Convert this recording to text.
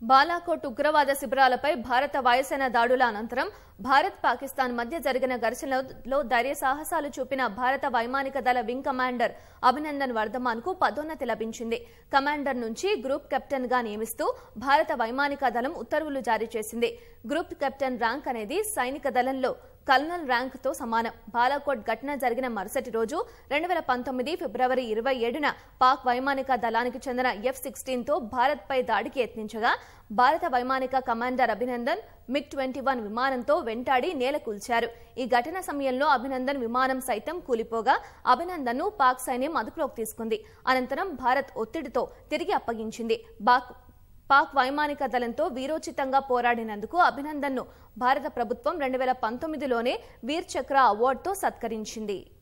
బాలాకోట్ ఉగ్రవాద శిబిరాలపై భారత వాయుసేన దాడుల అనంతరం భారత్ పాకిస్తాన్ మధ్య జరిగిన ఘర్షణలో ధైర్య సాహసాలు చూపిన భారత వైమానిక దళ వింగ్ కమాండర్ అభినందన్ వర్ధమాన్ కు పదోన్నతి లభించింది కమాండర్ నుంచి గ్రూప్ కెప్టెన్ గా నియమిస్తూ భారత వైమానిక దళం ఉత్తర్వులు జారీ చేసింది గ్రూప్ కెప్టెన్ ర్యాంక్ అనేది సైనిక దళంలో కల్నల్ ర్యాంక్ తో సమానం బాలాకోట్ ఘటన జరిగిన మరుసటి రోజు రెండు వేల పంతొమ్మిది ఫిబ్రవరి ఇరవై ఏడున పాక్ వైమానిక దళానికి చెందిన ఎఫ్ సిక్స్టీన్ తో భారత్ పై దాడికి యత్నించగా భారత వైమానిక commander Abhinandan MiG twenty one విమానంతో వెంటాడి నేల కూల్చారు ఈ ఘటన సమయంలో అభినందన్ విమానం సైతం కూలిపోగా అభినందన్ ను పాక్ సైన్యం అదుపులోకి తీసుకుంది అనంతరం భారత్ ఒత్తిడితో తిరిగి అప్పగించింది పాక్ పాక్ వైమానిక దళంతో వీరోచితంగా పోరాడినందుకు అభినందన్ను భారత ప్రభుత్వం రెండు వేల పంతొమ్మిదిలోనే వీర్ చక్ర అవార్డుతో సత్కరించింది